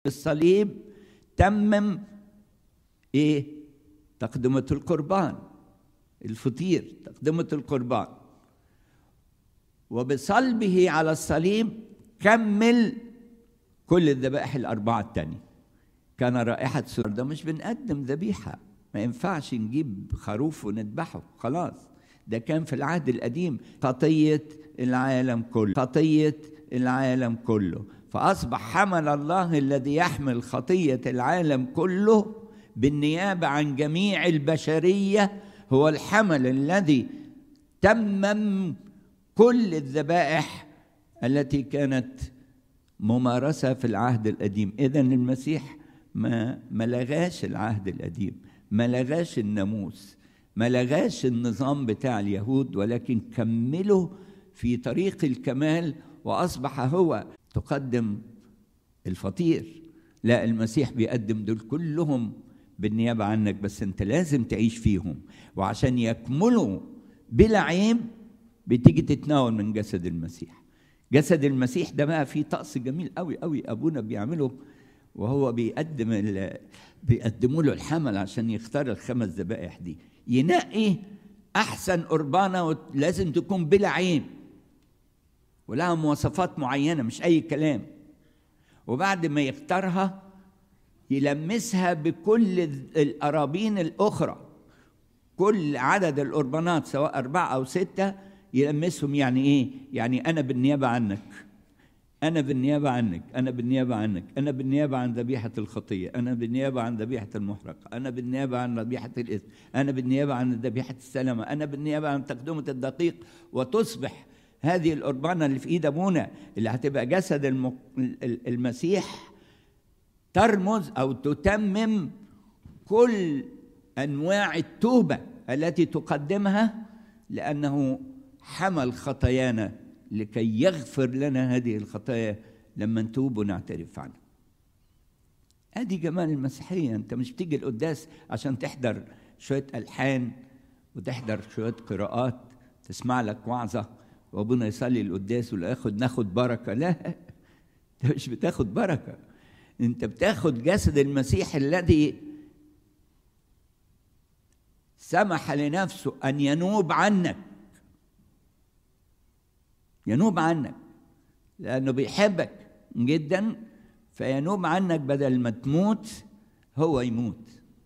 الصليب تمم ايه تقدمة القربان الفطير تقدمة القربان وبصلبه على الصليب كمل كل الذبائح الأربعة التانية كان رائحة سرور ده مش بنقدم ذبيحة ما ينفعش نجيب خروف ونذبحه خلاص ده كان في العهد القديم خطية العالم كله خطية العالم كله فأصبح حمل الله الذي يحمل خطية العالم كله بالنيابة عن جميع البشرية هو الحمل الذي تمم كل الذبائح التي كانت ممارسة في العهد القديم إذا المسيح ما ما لغاش العهد القديم ما لغاش الناموس ما لغاش النظام بتاع اليهود ولكن كمله في طريق الكمال واصبح هو تقدم الفطير لا المسيح بيقدم دول كلهم بالنيابه عنك بس انت لازم تعيش فيهم وعشان يكملوا بلا عيب بتيجي تتناول من جسد المسيح جسد المسيح ده بقى فيه طقس جميل قوي قوي ابونا بيعمله وهو بيقدم بيقدموا له الحمل عشان يختار الخمس ذبائح دي ينقي احسن قربانه ولازم تكون بلا عيب ولها مواصفات معينه مش اي كلام وبعد ما يختارها يلمسها بكل القرابين الاخرى كل عدد القربانات سواء اربعه او سته يلمسهم يعني ايه؟ يعني انا بالنيابه عنك أنا بالنيابة عنك أنا بالنيابة عنك أنا بالنيابة عن ذبيحة الخطية أنا بالنيابة عن ذبيحة المحرقة أنا بالنيابة عن ذبيحة الإثم أنا بالنيابة عن ذبيحة السلامة أنا بالنيابة عن تقدمة الدقيق وتصبح هذه القربانة اللي في إيد أبونا اللي هتبقى جسد الم... المسيح ترمز أو تتمم كل أنواع التوبة التي تقدمها لأنه حمل خطايانا لكي يغفر لنا هذه الخطايا لما نتوب ونعترف عنها ادي جمال المسيحيه انت مش بتيجي القداس عشان تحضر شويه الحان وتحضر شويه قراءات تسمع لك وعظه وابونا يصلي القداس وياخد ناخد بركه لا انت مش بتاخد بركه انت بتاخد جسد المسيح الذي سمح لنفسه ان ينوب عنك ينوب عنك لأنه بيحبك جدا فينوب عنك بدل ما تموت هو يموت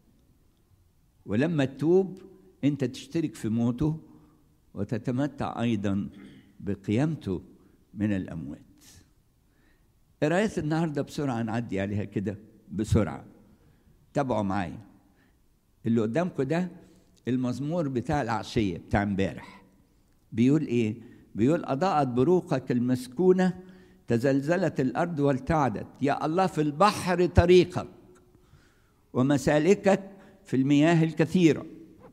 ولما تتوب أنت تشترك في موته وتتمتع أيضا بقيامته من الأموات قراية النهاردة بسرعة نعدي عليها كده بسرعة تابعوا معايا اللي قدامكم ده المزمور بتاع العشية بتاع امبارح بيقول ايه بيقول أضاءت بروقك المسكونة تزلزلت الأرض والتعدت يا الله في البحر طريقك ومسالكك في المياه الكثيرة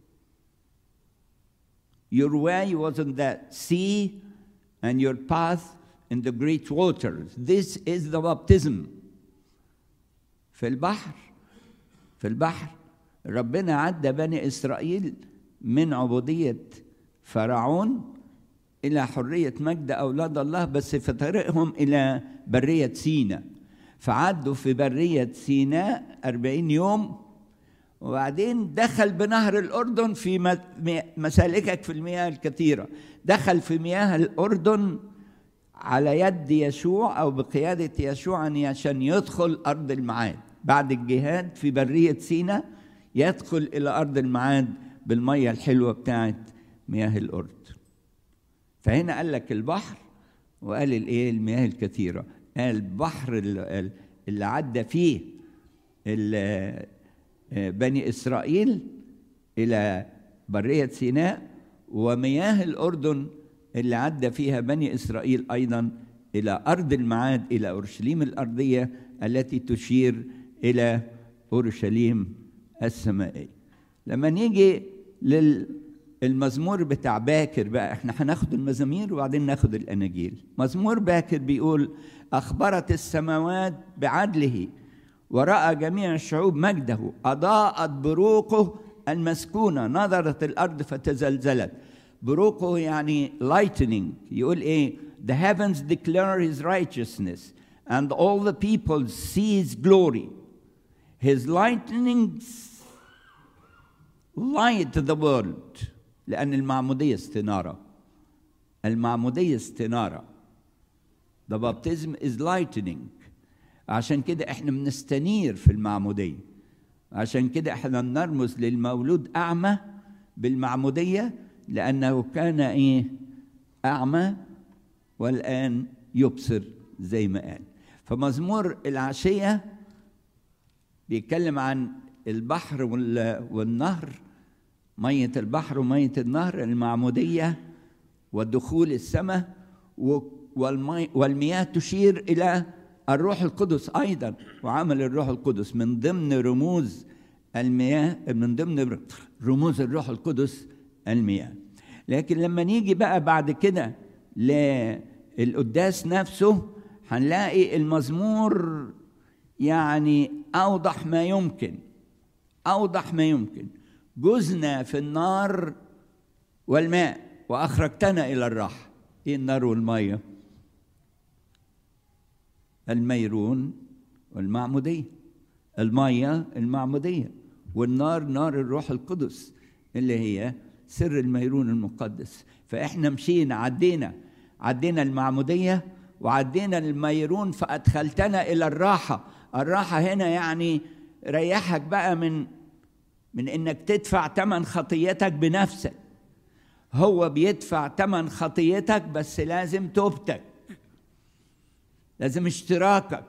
Your way was in the sea and your path in the great waters. This is the baptism. في البحر في البحر ربنا عدى بني إسرائيل من عبودية فرعون إلى حرية مجد أولاد الله بس في طريقهم إلى برية سيناء فعدوا في برية سيناء أربعين يوم وبعدين دخل بنهر الأردن في مسالكك في المياه الكثيرة دخل في مياه الأردن على يد يشوع أو بقيادة يشوع عشان يدخل أرض المعاد بعد الجهاد في برية سيناء يدخل إلى أرض المعاد بالمية الحلوة بتاعت مياه الأردن فهنا قال لك البحر وقال الايه المياه الكثيره قال البحر اللي, اللي عدى فيه بني اسرائيل الى بريه سيناء ومياه الاردن اللي عدى فيها بني اسرائيل ايضا الى ارض المعاد الى اورشليم الارضيه التي تشير الى اورشليم السمائيه لما نيجي لل المزمور بتاع باكر بقى احنا هناخد المزامير وبعدين ناخد الاناجيل مزمور باكر بيقول اخبرت السماوات بعدله وراى جميع الشعوب مجده اضاءت بروقه المسكونه نظرت الارض فتزلزلت بروقه يعني lightning يقول ايه the heavens declare his righteousness and all the people see his glory. His lightnings light the world لأن المعمودية استنارة المعمودية استنارة The baptism is lightening عشان كده احنا بنستنير في المعمودية عشان كده احنا بنرمز للمولود أعمى بالمعمودية لأنه كان إيه أعمى والآن يبصر زي ما قال فمزمور العشية بيتكلم عن البحر والنهر مية البحر ومية النهر المعمودية والدخول السماء والمياه تشير إلى الروح القدس أيضا وعمل الروح القدس من ضمن رموز المياه من ضمن رموز الروح القدس المياه لكن لما نيجي بقى بعد كده للقداس نفسه هنلاقي المزمور يعني أوضح ما يمكن أوضح ما يمكن جزنا في النار والماء وأخرجتنا إلى الراحة إيه النار والمية الميرون والمعمودية المية المعمودية والنار نار الروح القدس اللي هي سر الميرون المقدس فإحنا مشينا عدينا عدينا المعمودية وعدينا الميرون فأدخلتنا إلى الراحة الراحة هنا يعني ريحك بقى من من انك تدفع ثمن خطيتك بنفسك هو بيدفع ثمن خطيتك بس لازم توبتك لازم اشتراكك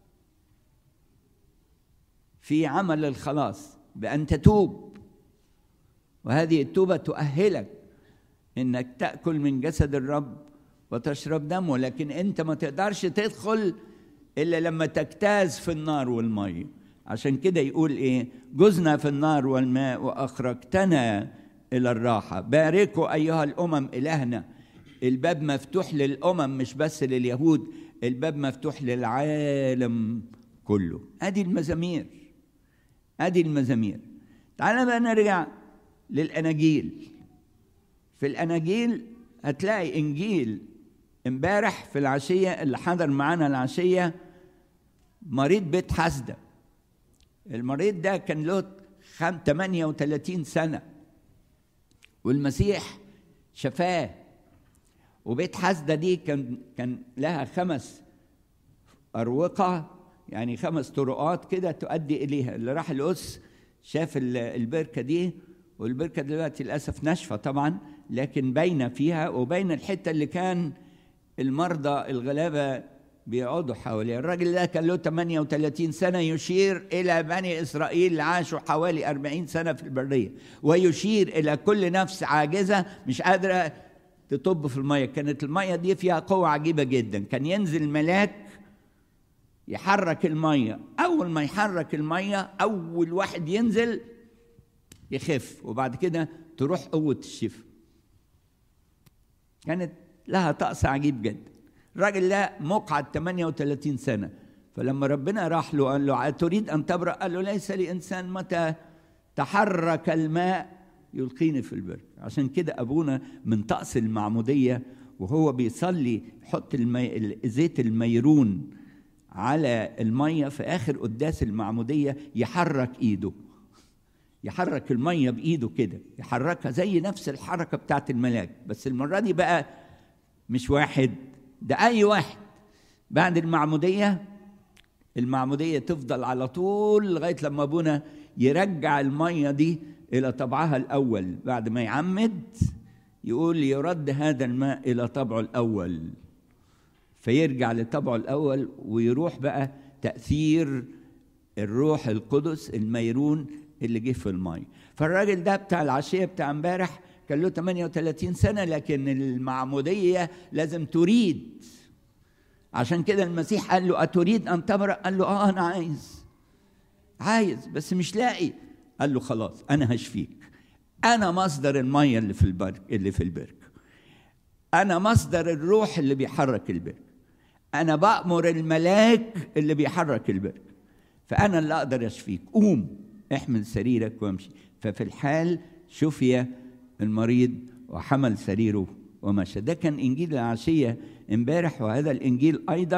في عمل الخلاص بأن تتوب وهذه التوبة تؤهلك انك تأكل من جسد الرب وتشرب دمه لكن انت ما تقدرش تدخل الا لما تجتاز في النار والميه عشان كده يقول ايه جزنا في النار والماء واخرجتنا الى الراحه باركوا ايها الامم الهنا الباب مفتوح للامم مش بس لليهود الباب مفتوح للعالم كله ادي المزامير ادي المزامير تعال بقى نرجع للاناجيل في الاناجيل هتلاقي انجيل امبارح في العشيه اللي حضر معانا العشيه مريض بيت حسده المريض ده كان له 38 سنة والمسيح شفاه وبيت حسدة دي كان كان لها خمس أروقة يعني خمس طرقات كده تؤدي إليها اللي راح القدس شاف البركة دي والبركة دلوقتي للأسف ناشفة طبعا لكن باينة فيها وبين الحتة اللي كان المرضى الغلابة بيقعدوا حواليه الراجل ده كان له 38 سنة يشير إلى بني إسرائيل اللي عاشوا حوالي 40 سنة في البرية ويشير إلى كل نفس عاجزة مش قادرة تطب في المية كانت المية دي فيها قوة عجيبة جدا كان ينزل ملاك يحرك المية أول ما يحرك المية أول واحد ينزل يخف وبعد كده تروح قوة الشفاء كانت لها طقس عجيب جدا الراجل ده مقعد 38 سنة فلما ربنا راح له قال له تريد أن تبرأ قال له ليس لإنسان متى تحرك الماء يلقيني في البر عشان كده أبونا من طقس المعمودية وهو بيصلي يحط المي... زيت الميرون على المية في آخر قداس المعمودية يحرك إيده يحرك المية بإيده كده يحركها زي نفس الحركة بتاعت الملاك بس المرة دي بقى مش واحد ده أي واحد بعد المعمودية المعمودية تفضل على طول لغاية لما أبونا يرجع المية دي إلى طبعها الأول بعد ما يعمد يقول يرد هذا الماء إلى طبعه الأول فيرجع لطبعه الأول ويروح بقى تأثير الروح القدس الميرون اللي جه في المية فالراجل ده بتاع العشية بتاع امبارح كان له 38 سنة لكن المعمودية لازم تريد عشان كده المسيح قال له أتريد أن تبرأ؟ قال له آه أنا عايز عايز بس مش لاقي قال له خلاص أنا هشفيك أنا مصدر المية اللي في البرك اللي في البرك أنا مصدر الروح اللي بيحرك البرك أنا بأمر الملاك اللي بيحرك البرك فأنا اللي أقدر أشفيك قوم احمل سريرك وامشي ففي الحال شفي المريض وحمل سريره ومشى ده كان انجيل العشيه امبارح وهذا الانجيل ايضا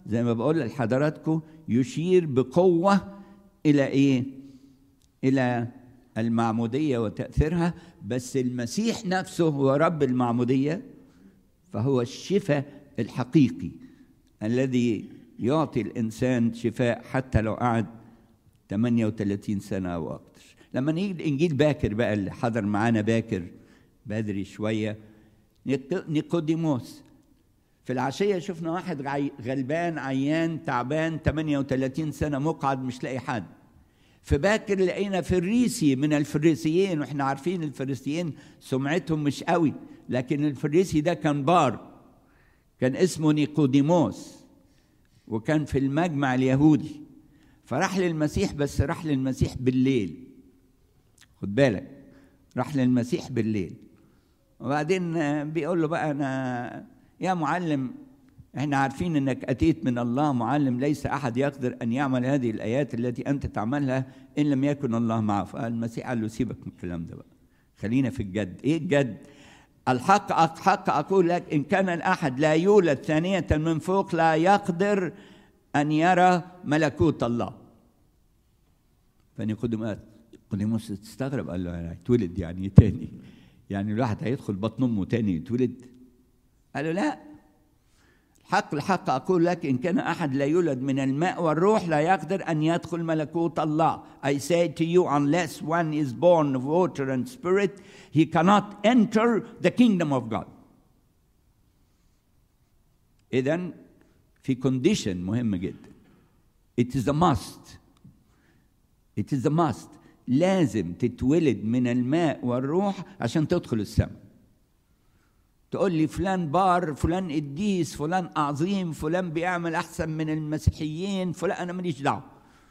زي ما بقول لحضراتكم يشير بقوة إلى إيه؟ إلى المعمودية وتأثيرها بس المسيح نفسه هو رب المعمودية فهو الشفاء الحقيقي الذي يعطي الإنسان شفاء حتى لو قعد 38 سنة أو أكثر لما نيجي الإنجيل باكر بقى اللي حضر معانا باكر بدري شوية نيقوديموس في العشية شفنا واحد غلبان عيان تعبان 38 سنة مقعد مش لاقي حد في باكر لقينا فريسي من الفريسيين واحنا عارفين الفريسيين سمعتهم مش قوي لكن الفريسي ده كان بار كان اسمه نيقوديموس وكان في المجمع اليهودي فراح للمسيح بس راح للمسيح بالليل خد بالك راح للمسيح بالليل وبعدين بيقول له بقى انا يا معلم احنا عارفين انك اتيت من الله معلم ليس احد يقدر ان يعمل هذه الايات التي انت تعملها ان لم يكن الله معه فالمسيح قال له سيبك من الكلام ده بقى خلينا في الجد ايه الجد الحق الحق اقول لك ان كان الاحد لا يولد ثانيه من فوق لا يقدر ان يرى ملكوت الله فنيقوديموس نيقوديموس تستغرب قال له هيتولد يعني تاني يعني الواحد هيدخل بطن امه تاني يتولد قال له لا الحق الحق أقول لك إن كان أحد لا يولد من الماء والروح لا يقدر أن يدخل ملكوت الله I say to you unless one is born of water and spirit he cannot enter the kingdom of God إذا في condition مهم جدا it is a must it is a must لازم تتولد من الماء والروح عشان تدخل السماء تقول لي فلان بار فلان قديس فلان عظيم فلان بيعمل احسن من المسيحيين فلان انا ماليش دعوه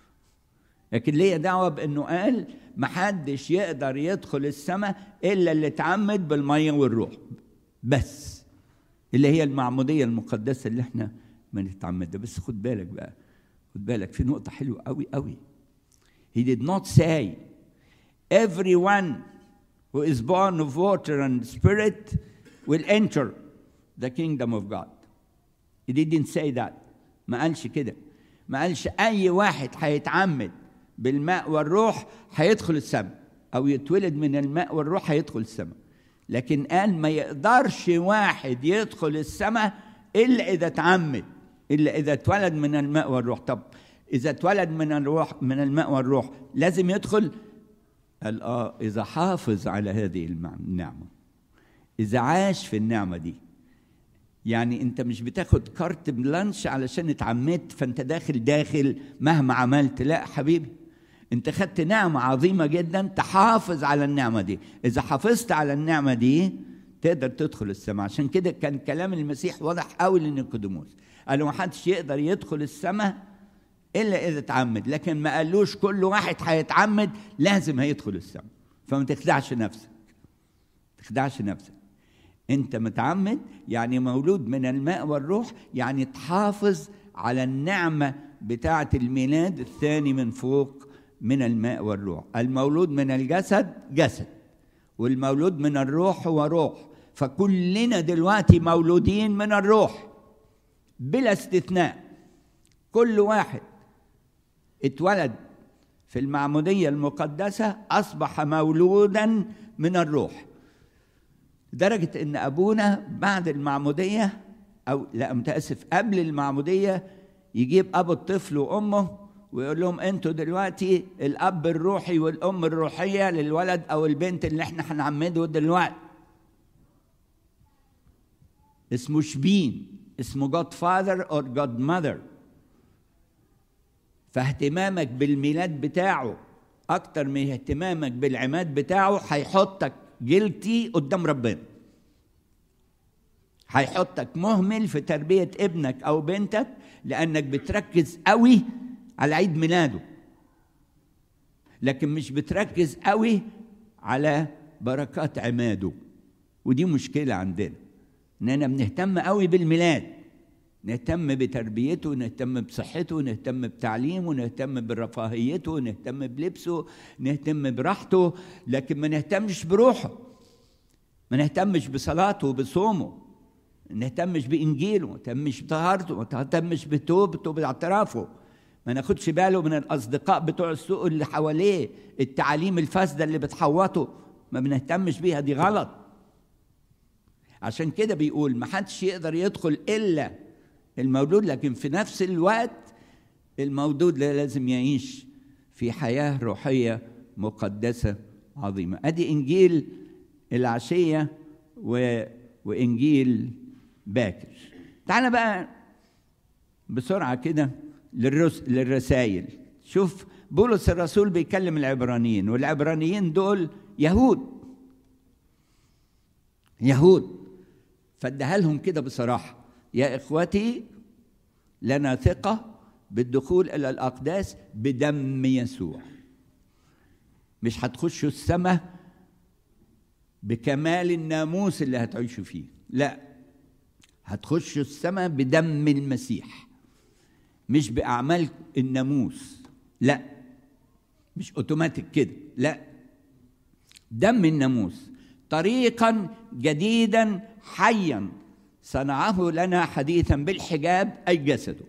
لكن ليا دعوه بانه قال محدش يقدر يدخل السماء الا اللي اتعمد بالميه والروح بس اللي هي المعموديه المقدسه اللي احنا بنتعمدها بس خد بالك بقى خد بالك في نقطه حلوه قوي قوي he did not say everyone who is born of water and spirit will enter the kingdom of God. He didn't say that. ما قالش كده. ما قالش أي واحد هيتعمد بالماء والروح هيدخل السماء أو يتولد من الماء والروح هيدخل السماء. لكن قال ما يقدرش واحد يدخل السماء إلا إذا اتعمد إلا إذا اتولد من الماء والروح. طب إذا اتولد من الروح من الماء والروح لازم يدخل قال آه إذا حافظ على هذه النعمة. إذا عاش في النعمة دي يعني أنت مش بتاخد كارت بلانش علشان اتعمدت فأنت داخل داخل مهما عملت لا حبيبي أنت خدت نعمة عظيمة جدا تحافظ على النعمة دي إذا حافظت على النعمة دي تقدر تدخل السماء عشان كده كان كلام المسيح واضح قوي لنيقوديموس قال له ما حدش يقدر يدخل السماء إلا إذا اتعمد لكن ما قالوش كل واحد هيتعمد لازم هيدخل السماء فما تخدعش نفسك تخدعش نفسك انت متعمد يعني مولود من الماء والروح يعني تحافظ على النعمه بتاعه الميلاد الثاني من فوق من الماء والروح المولود من الجسد جسد والمولود من الروح هو روح فكلنا دلوقتي مولودين من الروح بلا استثناء كل واحد اتولد في المعموديه المقدسه اصبح مولودا من الروح لدرجة إن أبونا بعد المعمودية أو لا متأسف قبل المعمودية يجيب أبو الطفل وأمه ويقول لهم أنتوا دلوقتي الأب الروحي والأم الروحية للولد أو البنت اللي إحنا هنعمده دلوقتي. اسمه شبين اسمه جود فاذر أو جود ماذر. فاهتمامك بالميلاد بتاعه أكتر من اهتمامك بالعماد بتاعه هيحطك جلتي قدام ربنا هيحطك مهمل في تربية ابنك أو بنتك لأنك بتركز قوي على عيد ميلاده لكن مش بتركز قوي على بركات عماده ودي مشكلة عندنا إننا بنهتم قوي بالميلاد نهتم بتربيته نهتم بصحته نهتم بتعليمه نهتم برفاهيته نهتم بلبسه نهتم براحته لكن ما نهتمش بروحه ما نهتمش بصلاته وبصومه ما نهتمش بانجيله ما نهتمش بطهارته ما نهتمش بتوبته وباعترافه ما ناخدش باله من الاصدقاء بتوع السوق اللي حواليه التعاليم الفاسده اللي بتحوطه ما بنهتمش بيها دي غلط عشان كده بيقول ما حدش يقدر يدخل الا المولود لكن في نفس الوقت المولود لازم يعيش في حياه روحيه مقدسه عظيمه ادي انجيل العشيه و... وانجيل باكر تعال بقى بسرعه كده للرس... للرسائل شوف بولس الرسول بيكلم العبرانيين والعبرانيين دول يهود يهود فادها لهم كده بصراحه يا اخوتي لنا ثقه بالدخول الى الاقداس بدم يسوع مش هتخشوا السماء بكمال الناموس اللي هتعيشوا فيه لا هتخشوا السماء بدم المسيح مش باعمال الناموس لا مش اوتوماتيك كده لا دم الناموس طريقا جديدا حيا صنعه لنا حديثا بالحجاب اي جسده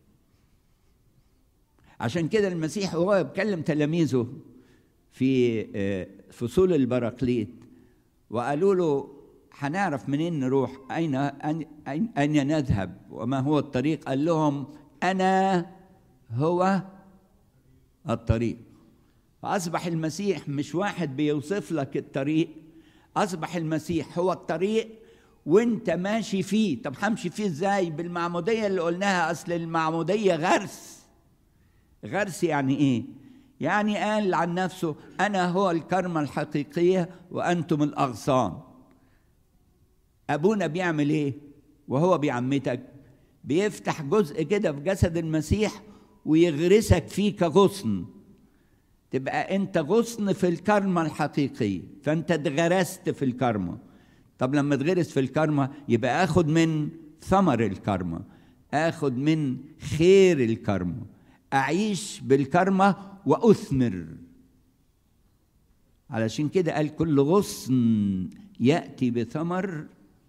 عشان كده المسيح وهو بيكلم تلاميذه في فصول البراقليت وقالوا له هنعرف منين نروح أين أين أين نذهب وما هو الطريق قال لهم أنا هو الطريق فأصبح المسيح مش واحد بيوصف لك الطريق أصبح المسيح هو الطريق وانت ماشي فيه طب همشي فيه ازاي بالمعمودية اللي قلناها أصل المعمودية غرس غرس يعني ايه يعني قال عن نفسه انا هو الكرمة الحقيقية وانتم الاغصان ابونا بيعمل ايه وهو بيعمتك بيفتح جزء كده في جسد المسيح ويغرسك فيه كغصن تبقى انت غصن في الكرمة الحقيقية فانت اتغرست في الكرمة طب لما اتغرس في الكرمة يبقى اخد من ثمر الكرمة اخد من خير الكرمه أعيش بالكرمة وأثمر علشان كده قال كل غصن يأتي بثمر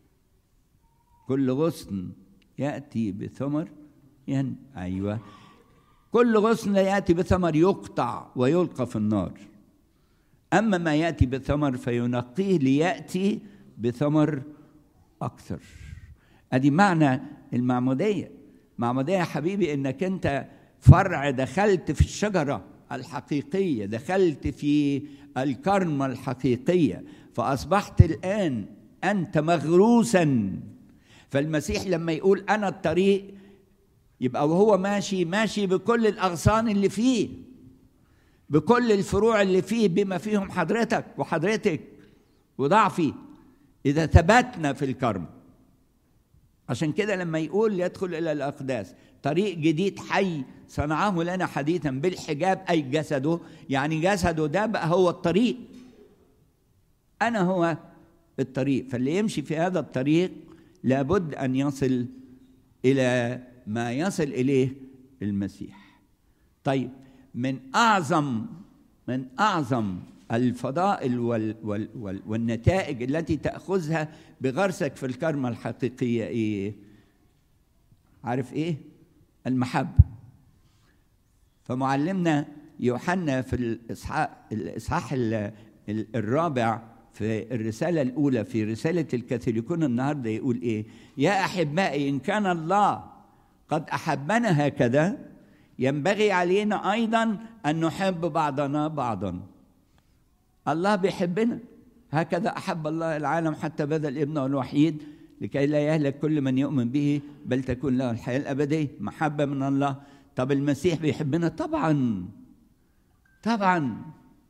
كل غصن يأتي بثمر يعني أيوة كل غصن يأتي بثمر يقطع ويلقى في النار أما ما يأتي بثمر فينقيه ليأتي بثمر أكثر أدي معنى المعمودية معمودية يا حبيبي إنك أنت فرع دخلت في الشجره الحقيقيه دخلت في الكرمه الحقيقيه فاصبحت الان انت مغروسا فالمسيح لما يقول انا الطريق يبقى وهو ماشي ماشي بكل الاغصان اللي فيه بكل الفروع اللي فيه بما فيهم حضرتك وحضرتك وضعفي اذا ثبتنا في الكرم عشان كده لما يقول يدخل الى الاقداس طريق جديد حي صنعه لنا حديثا بالحجاب اي جسده يعني جسده ده بقى هو الطريق انا هو الطريق فاللي يمشي في هذا الطريق لابد ان يصل الى ما يصل اليه المسيح طيب من اعظم من اعظم الفضائل وال وال وال والنتائج التي تاخذها بغرسك في الكرمه الحقيقيه ايه عارف ايه المحبه فمعلمنا يوحنا في الاصحاح الاصحاح الرابع في الرسالة الأولى في رسالة الكاثوليكون النهاردة يقول إيه؟ يا أحبائي إن كان الله قد أحبنا هكذا ينبغي علينا أيضا أن نحب بعضنا بعضا الله بيحبنا هكذا أحب الله العالم حتى بذل ابنه الوحيد لكي لا يهلك كل من يؤمن به بل تكون له الحياة الأبدية محبة من الله طب المسيح بيحبنا طبعا طبعا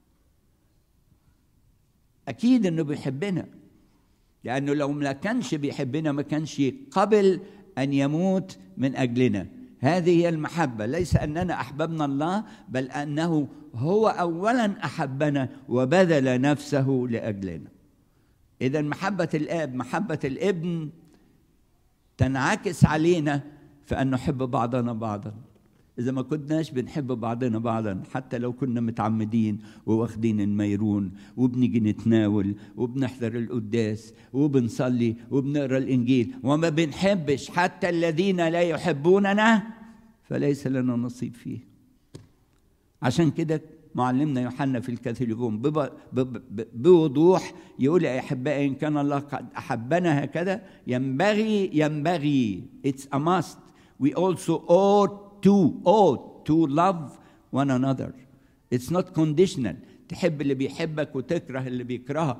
أكيد إنه بيحبنا لأنه لو ما كانش بيحبنا ما كانش قبل أن يموت من أجلنا هذه هي المحبة ليس أننا أحببنا الله بل أنه هو أولا أحبنا وبذل نفسه لأجلنا إذا محبة الآب محبة الابن تنعكس علينا في أن نحب بعضنا بعضا إذا ما كناش بنحب بعضنا بعضا حتى لو كنا متعمدين وواخدين الميرون وبنيجي نتناول وبنحضر القداس وبنصلي وبنقرا الإنجيل وما بنحبش حتى الذين لا يحبوننا فليس لنا نصيب فيه عشان كده معلمنا يوحنا في الكاثوليكون بوضوح يقول يا احبائي ان كان الله قد احبنا هكذا ينبغي ينبغي it's a must we also ought to ought to love one another it's not conditional تحب اللي بيحبك وتكره اللي بيكرهك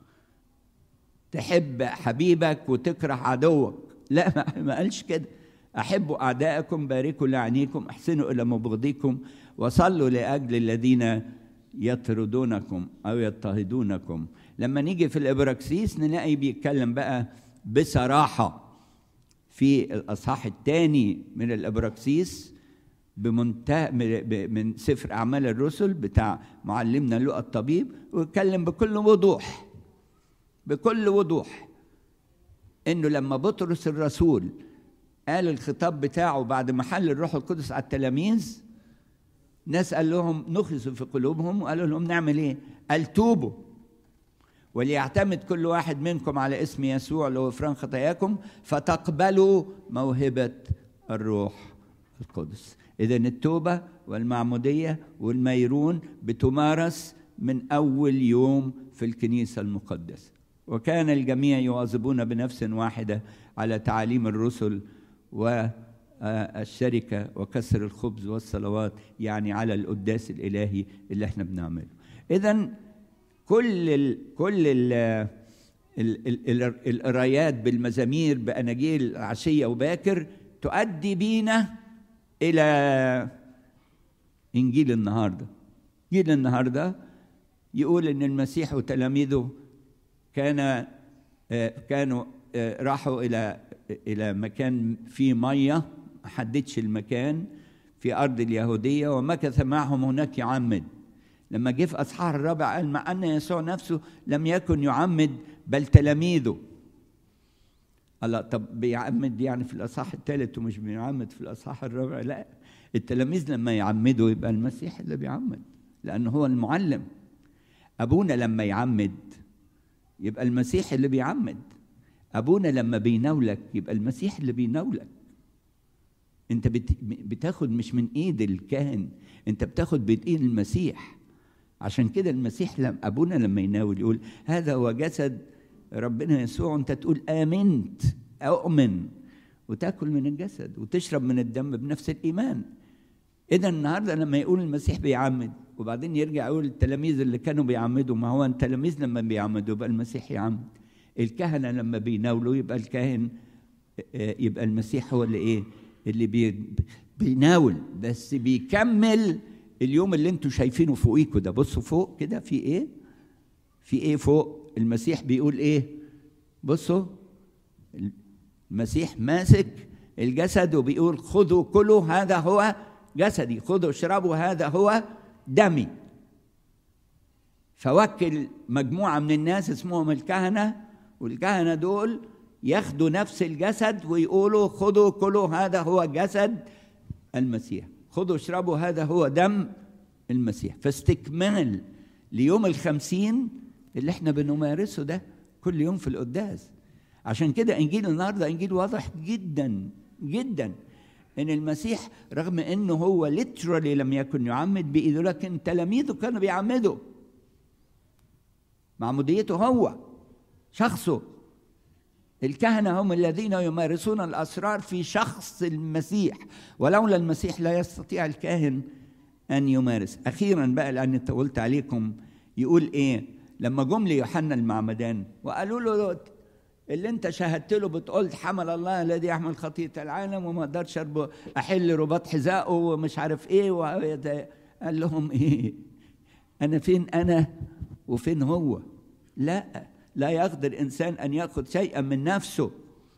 تحب حبيبك وتكره عدوك لا ما قالش كده احبوا اعدائكم باركوا لعنيكم احسنوا الى مبغضيكم وصلوا لاجل الذين يطردونكم او يضطهدونكم لما نيجي في الابراكسيس نلاقي بيتكلم بقى بصراحه في الاصحاح الثاني من الابراكسيس بمنتهى من سفر اعمال الرسل بتاع معلمنا لؤى الطبيب ويتكلم بكل وضوح بكل وضوح انه لما بطرس الرسول قال الخطاب بتاعه بعد ما حل الروح القدس على التلاميذ ناس قال لهم نخسوا في قلوبهم وقالوا لهم نعمل ايه؟ قال توبوا وليعتمد كل واحد منكم على اسم يسوع لغفران خطاياكم فتقبلوا موهبة الروح القدس إذا التوبة والمعمودية والميرون بتمارس من أول يوم في الكنيسة المقدسة وكان الجميع يواظبون بنفس واحدة على تعاليم الرسل والشركة وكسر الخبز والصلوات يعني على القداس الإلهي اللي احنا بنعمله إذا كل ال كل ال القرايات بالمزامير بأناجيل عشية وباكر تؤدي بينا إلى إنجيل النهاردة إنجيل النهاردة يقول إن المسيح وتلاميذه كان كانوا راحوا إلى إلى مكان فيه مية ما حددش المكان في أرض اليهودية ومكث معهم هناك يعمد لما جه في أصحاح الرابع قال مع أن يسوع نفسه لم يكن يعمد بل تلاميذه الله طب بيعمد يعني في الأصحاح الثالث ومش بيعمد في الأصحاح الرابع لا التلاميذ لما يعمدوا يبقى المسيح اللي بيعمد لأنه هو المعلم أبونا لما يعمد يبقى المسيح اللي بيعمد ابونا لما بيناولك يبقى المسيح اللي بيناولك انت بتاخد مش من ايد الكاهن انت بتاخد بايد المسيح عشان كده المسيح لما ابونا لما يناول يقول هذا هو جسد ربنا يسوع انت تقول امنت اؤمن وتاكل من الجسد وتشرب من الدم بنفس الايمان اذا النهارده لما يقول المسيح بيعمد وبعدين يرجع يقول التلاميذ اللي كانوا بيعمدوا ما هو التلاميذ لما بيعمدوا يبقى المسيح يعمد الكهنة لما بيناولوا يبقى الكاهن يبقى المسيح هو اللي ايه اللي بي بيناول بس بيكمل اليوم اللي انتوا شايفينه فوقيكوا ده بصوا فوق كده في ايه في ايه فوق المسيح بيقول ايه بصوا المسيح ماسك الجسد وبيقول خذوا كلوا هذا هو جسدي خذوا اشربوا هذا هو دمي فوكل مجموعة من الناس اسمهم الكهنة والكهنة دول ياخدوا نفس الجسد ويقولوا خذوا كلوا هذا هو جسد المسيح خذوا اشربوا هذا هو دم المسيح فاستكمال ليوم الخمسين اللي احنا بنمارسه ده كل يوم في القداس عشان كده انجيل النهارده انجيل واضح جدا جدا ان المسيح رغم انه هو ليترالي لم يكن يعمد بايده لكن تلاميذه كانوا بيعمدوا معموديته هو شخصه الكهنة هم الذين يمارسون الأسرار في شخص المسيح ولولا المسيح لا يستطيع الكاهن أن يمارس أخيرا بقى لأني طولت عليكم يقول إيه لما جم ليوحنا المعمدان وقالوا له اللي انت شاهدت له بتقول حمل الله الذي يحمل خطية العالم وما اقدرش احل رباط حذائه ومش عارف ايه قال لهم ايه انا فين انا وفين هو لا لا يقدر انسان ان ياخذ شيئا من نفسه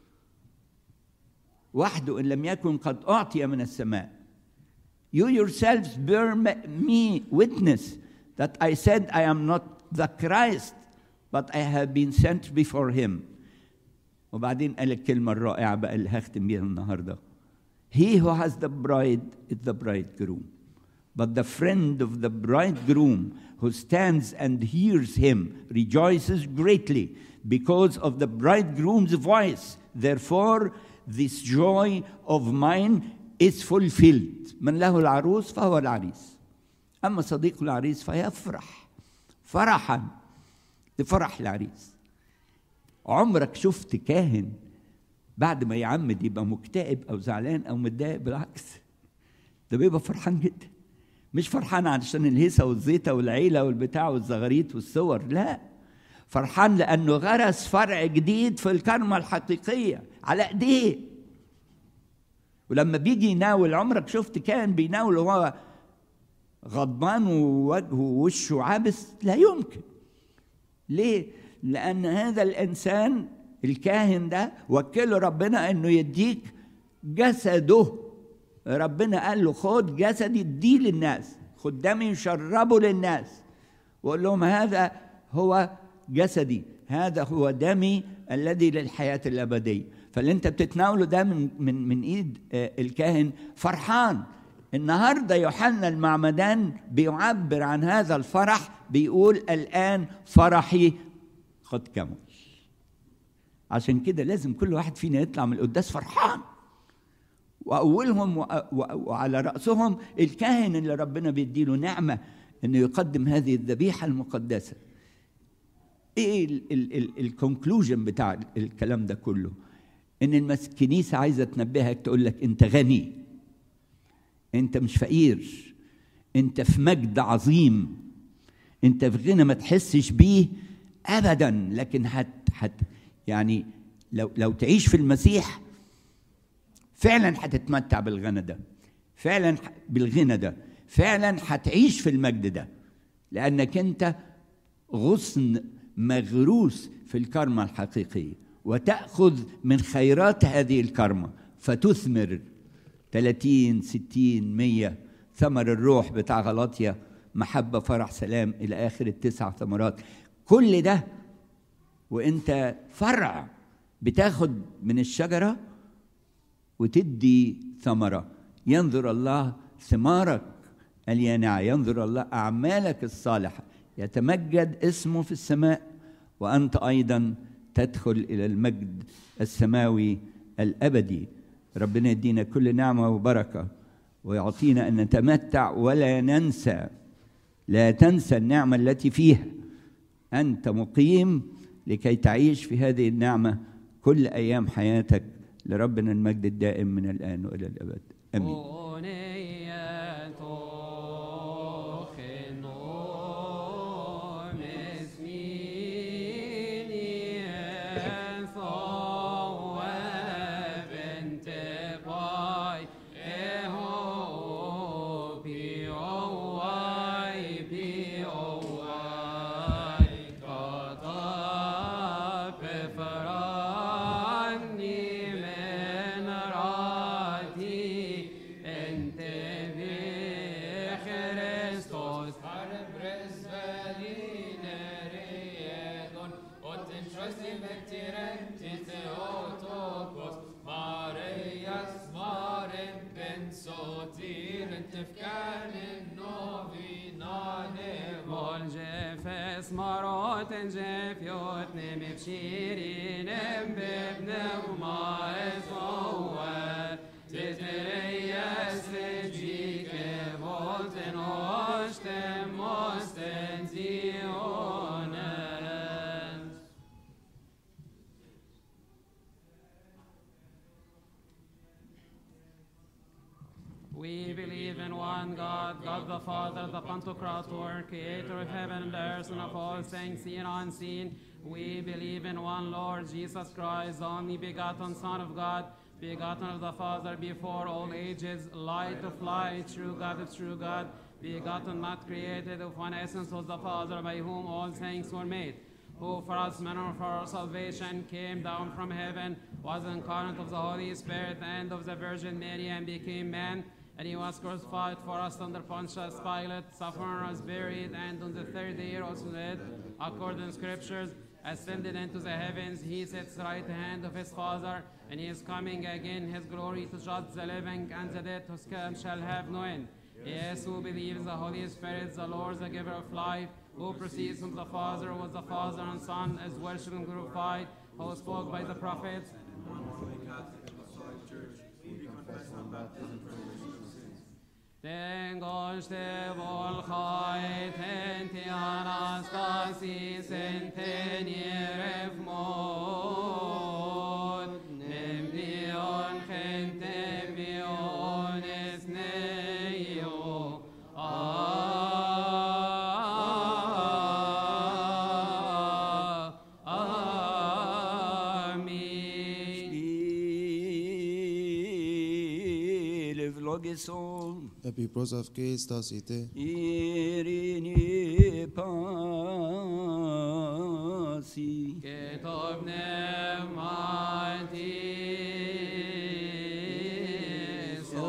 وحده ان لم يكن قد اعطي من السماء You yourselves bear me witness that I said I am not the Christ but I have been sent before him وبعدين قال الكلمة الرائعة بقى اللي هختم بيها النهاردة He who has the bride is the bridegroom. But the friend of the bridegroom who stands and hears him rejoices greatly because of the bridegroom's voice. Therefore, this joy of mine is fulfilled. من له العروس فهو العريس. أما صديق العريس فيفرح فرحا لفرح العريس. عمرك شفت كاهن بعد ما يعمد يبقى مكتئب او زعلان او متضايق بالعكس ده بيبقى فرحان جدا مش فرحان علشان الهيصه والزيته والعيله والبتاع والزغاريت والصور لا فرحان لانه غرس فرع جديد في الكرمه الحقيقيه على ايديه ولما بيجي يناول عمرك شفت كان بيناول وهو غضبان ووجهه ووشه عابس لا يمكن ليه لان هذا الانسان الكاهن ده وكله ربنا انه يديك جسده ربنا قال له خد جسدي اديه للناس خد دمي وشربه للناس وقول لهم هذا هو جسدي هذا هو دمي الذي للحياة الأبدية فاللي انت بتتناوله ده من من من ايد الكاهن فرحان النهارده يوحنا المعمدان بيعبر عن هذا الفرح بيقول الآن فرحي قد كمل عشان كده لازم كل واحد فينا يطلع من القداس فرحان واولهم وعلى راسهم الكاهن اللي ربنا بيديله نعمه انه يقدم هذه الذبيحه المقدسه ايه الكونكلوجن بتاع الكلام ده كله ان الكنيسه عايزه تنبهك تقول لك انت غني انت مش فقير انت في مجد عظيم انت في غنى ما تحسش بيه ابدا لكن هت هت يعني لو لو تعيش في المسيح فعلا هتتمتع بالغنى ده فعلا بالغنى ده فعلا هتعيش في المجد ده لانك انت غصن مغروس في الكرمة الحقيقية وتأخذ من خيرات هذه الكرمة فتثمر 30 60 100 ثمر الروح بتاع غلاطيا محبة فرح سلام إلى آخر التسع ثمرات كل ده وانت فرع بتاخد من الشجره وتدي ثمره ينظر الله ثمارك اليانعه ينظر الله اعمالك الصالحه يتمجد اسمه في السماء وانت ايضا تدخل الى المجد السماوي الابدي ربنا يدينا كل نعمه وبركه ويعطينا ان نتمتع ولا ننسى لا تنسى النعمه التي فيها انت مقيم لكي تعيش في هذه النعمة كل أيام حياتك لربنا المجد الدائم من الآن وإلى الأبد آمين We believe in one God, God the Father, the Pantocrator, creator of heaven and earth and of all things seen and unseen. We believe in one Lord Jesus Christ, the only begotten Son of God, begotten of the Father before all ages, light of light, true God of true God, begotten, not created, of one essence was the Father, by whom all things were made who for us men for our salvation came down from heaven, was incarnate of the Holy Spirit and of the Virgin Mary, and became man. And he was crucified for us under Pontius Pilate, suffered, was buried, and on the third day rose from the dead, according to scriptures. ascended into the heavens. He sits right hand of his Father, and he is coming again his glory to judge the living and the dead whose come shall have no end. Yes, who believes the Holy Spirit, the Lord, the giver of life, who proceeds from the Father, was the Father and Son, is worshipped and glorified, who spoke by the prophets. Tengo ste volchai tenti anastasis intenier mod nem dion gente miones neio Amen. Spiel vlogeson Επί πρόσαυκης τα σité, Iri